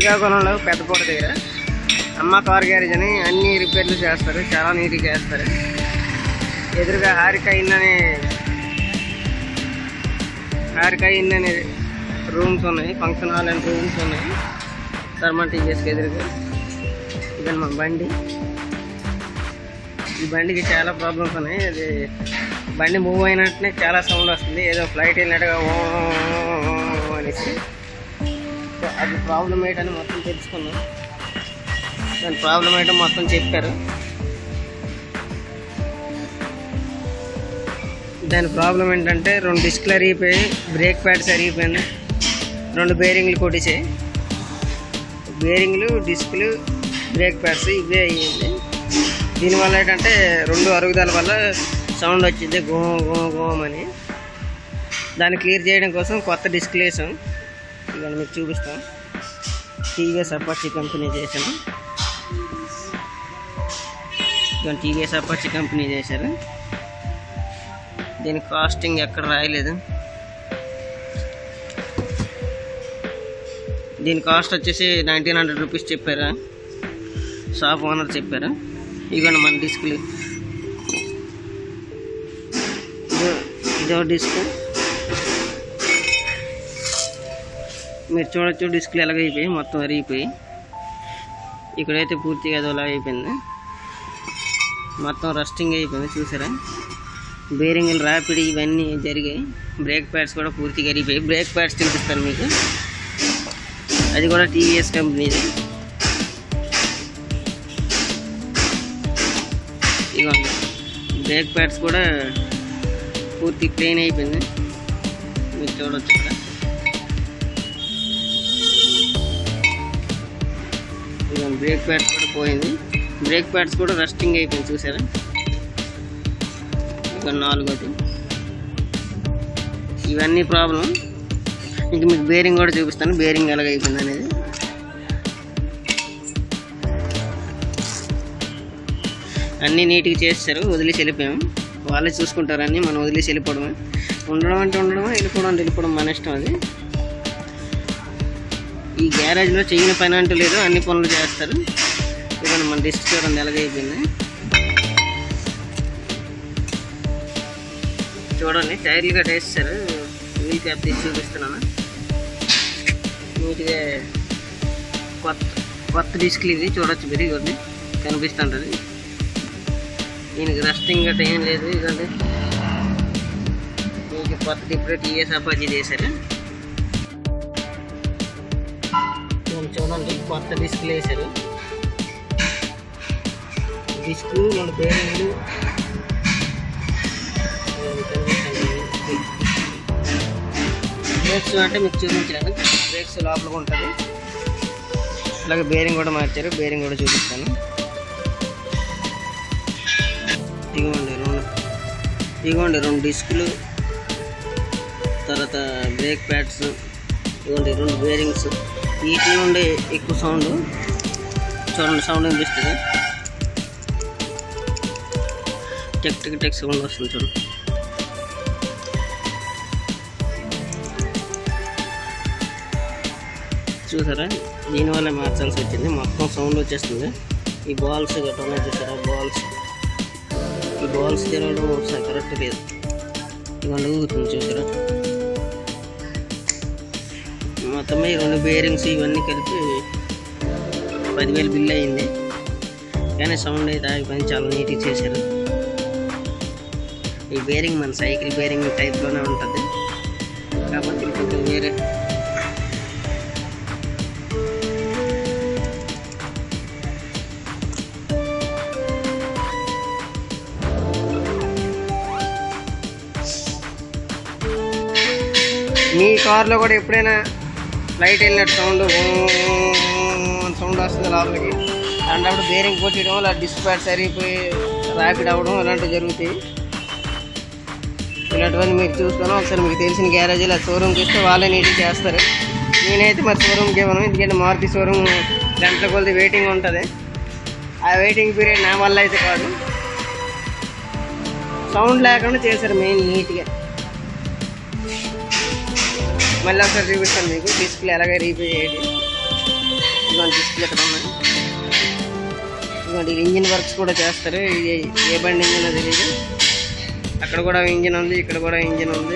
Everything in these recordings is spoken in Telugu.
శ్రీకాకుళంలో పెద్దకోట దగ్గర అమ్మ కార్ గ్యారేజ్ అని అన్ని రిపేర్లు చేస్తారు చాలా నీట్గా చేస్తారు ఎదురుగా హారిక ఇన్ అనే హారిక ఇన్ అనే రూమ్స్ ఉన్నాయి ఫంక్షన్ హాల్ అండ్ రూమ్స్ ఉన్నాయి ధర్మా టీవీఎస్కి ఎదురుగా ఇదని మా బండి ఈ బండికి చాలా ప్రాబ్లమ్స్ ఉన్నాయి అది బండి మూవ్ అయినట్టునే చాలా సౌండ్ వస్తుంది ఏదో ఫ్లైట్ వెళ్ళినట్టుగా ఓ అనేసి సో అది ప్రాబ్లం ఏంటని మొత్తం తెలుసుకున్నాం దాని ప్రాబ్లం ఏంటో మొత్తం చెప్పారు దాని ప్రాబ్లం ఏంటంటే రెండు డిస్క్లు అరిగిపోయి బ్రేక్ ప్యాడ్స్ అరిగిపోయింది రెండు బేరింగ్లు కొట్టేసాయి బేరింగ్లు డిస్క్లు బ్రేక్ ప్యాడ్స్ ఇవే అయ్యింది దీనివల్ల ఏంటంటే రెండు అరుగుదల వల్ల సౌండ్ వచ్చింది గో గో గోమ్ అని దాన్ని క్లియర్ చేయడం కోసం కొత్త డిస్క్లు వేసాం ఇవాళ మీకు చూపిస్తాం టీవీఎస్ అపాచీ కంపెనీ చేసాము ఇవాళ టీవీఎస్ అపాచీ కంపెనీ చేశారు దీని కాస్టింగ్ ఎక్కడ రాయలేదు దీని కాస్ట్ వచ్చేసి నైన్టీన్ హండ్రెడ్ రూపీస్ చెప్పారు షాప్ ఓనర్ చెప్పారు ఇదిగోండి మన డిస్క్లు ఇదో ఇదో డిస్క్ మీరు చూడొచ్చు డిస్క్లు ఎలాగ అయిపోయి మొత్తం అరిగిపోయి ఇక్కడైతే పూర్తిగా అదోలా అయిపోయింది మొత్తం రస్టింగ్ అయిపోయింది చూసారా బేరింగ్లు ర్యాపిడ్ ఇవన్నీ జరిగాయి బ్రేక్ ప్యాడ్స్ కూడా పూర్తిగా అరిగిపోయి బ్రేక్ ప్యాడ్స్ చూపిస్తాను మీకు అది కూడా టీవీఎస్ కంపెనీది ఇదిగోండి బ్రేక్ ప్యాడ్స్ కూడా పూర్తి క్లీన్ అయిపోయింది మీరు చూడవచ్చు ఇక్కడ ఇదిగోండి బ్రేక్ ప్యాడ్స్ కూడా పోయింది బ్రేక్ ప్యాడ్స్ కూడా రస్టింగ్ అయిపోయింది చూసారా ఇక నాలుగోది ఇవన్నీ ప్రాబ్లం ఇంక మీకు బేరింగ్ కూడా చూపిస్తాను బేరింగ్ ఎలాగ అయిపోయింది అనేది అన్నీ నీట్గా చేస్తారు వదిలేసి వెళ్ళిపోయాం వాళ్ళే చూసుకుంటారు అన్నీ మనం వదిలేసి వెళ్ళిపోవడమే ఉండడం అంటే ఉండడం వెళ్ళిపోవడం అంటే వెళ్ళిపోవడం మన ఇష్టం అది ఈ గ్యారేజ్లో చేయని పని అంటూ లేదు అన్ని పనులు చేస్తారు ఇవ్వండి మన డిస్క్ చూడండి ఎలాగ అయిపోయింది చూడండి టైర్లు కట్ వేస్తారు వీల్ క్యాప్ తీసి చూపిస్తున్నాను నీట్గా కొత్త కొత్త డిస్క్లు ఇవి చూడొచ్చు మీరు ఇవ్వండి కనిపిస్తుంటుంది దీనికి రస్టింగ్ గట్రా ఏం లేదు ఇదండి మీకు కొత్త డిఫరెంట్ టీఎస్ అపాచీ చేశారు ఇదిగోండి చూడండి కొత్త డిస్క్లు వేశారు డిస్క్ రెండు బేరింగ్లు బ్రేక్స్ అంటే మీకు చూపించాను బ్రేక్స్ లోపల ఉంటుంది అలాగే బేరింగ్ కూడా మార్చారు బేరింగ్ కూడా చూపిస్తాను ఇదిగోండి రెండు ఇదిగోండి రెండు డిస్కులు తర్వాత బ్రేక్ ప్యాడ్స్ ఇదిగోండి రెండు బేరింగ్స్ వీటి నుండి ఎక్కువ సౌండ్ చూడండి సౌండ్ అనిపిస్తుంది టెక్ టెక్ టెక్ సౌండ్ వస్తుంది చూడండి చూసారా దీనివల్ల మార్చాల్సి వచ్చింది మొత్తం సౌండ్ వచ్చేస్తుంది ఈ బాల్స్ గట్రా ఉన్నాయి చూసారా బాల్స్ ఈ బాల్స్ తిరగడం ఒకసారి కరెక్ట్ లేదు ఇవన్నీ ఊగుతుంది చూసారా మొత్తం ఈ రెండు బేరింగ్స్ ఇవన్నీ కలిపి పదివేలు బిల్ అయింది కానీ సౌండ్ అయితే ఆగిపోయింది చాలా నీట్గా చేశారు ఈ బేరింగ్ మన సైకిల్ బేరింగ్ టైప్లోనే ఉంటుంది కాకపోతే ఇది కొంచెం వేరే మీ కార్లో కూడా ఎప్పుడైనా ఫ్లైట్ వెళ్ళినట్టు సౌండ్ సౌండ్ వస్తుంది లోపలికి అలాంటప్పుడు బేరింగ్ కొట్టడం అలా డిస్క్ ప్యాడ్ సరిగిపోయి ర్యాపిడ్ అవ్వడం ఇలాంటివి జరుగుతాయి ఇలాంటివన్నీ మీరు చూసుకొని ఒకసారి మీకు తెలిసిన గ్యారేజ్ ఇలా షోరూమ్కి ఇస్తే వాళ్ళే నీట్గా చేస్తారు నేనైతే మరి షోరూమ్కి ఇవ్వను ఎందుకంటే మారుతి షోరూమ్ గంటల కొద్ది వెయిటింగ్ ఉంటుంది ఆ వెయిటింగ్ పీరియడ్ నా వల్ల అయితే కాదు సౌండ్ లేకుండా చేశారు మెయిన్ నీట్గా మళ్ళీ ఒకసారి చూపిస్తాను మీకు డిస్ప్లే ఎలాగ రీపే చేయండి ఇదిగోండి డిస్ప్లే ఇక్కడ ఉన్నాయి ఇదిగోండి ఇంజిన్ వర్క్స్ కూడా చేస్తారు ఇది ఏ బండి ఇంజిన్ తెలియదు అక్కడ కూడా ఇంజిన్ ఉంది ఇక్కడ కూడా ఇంజిన్ ఉంది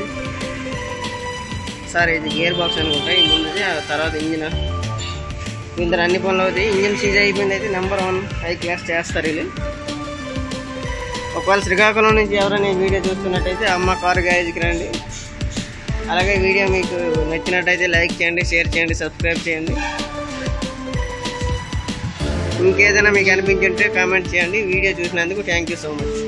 సార్ ఇది గేర్ బాక్స్ అనుకుంటా ఈ ముందుది ఆ తర్వాత ఇంజిన్ ఇందులో అన్ని పనులు అవుతాయి ఇంజిన్ సీజ్ అయిపోయింది అయితే నెంబర్ వన్ హై క్లాస్ చేస్తారు వీళ్ళు ఒకవేళ శ్రీకాకుళం నుంచి ఎవరైనా ఈ వీడియో చూస్తున్నట్టయితే అమ్మ కారు గ్యారేజ్కి రండి అలాగే వీడియో మీకు నచ్చినట్టయితే లైక్ చేయండి షేర్ చేయండి సబ్స్క్రైబ్ చేయండి ఇంకేదైనా మీకు అనిపించుంటే కామెంట్ చేయండి వీడియో చూసినందుకు థ్యాంక్ యూ సో మచ్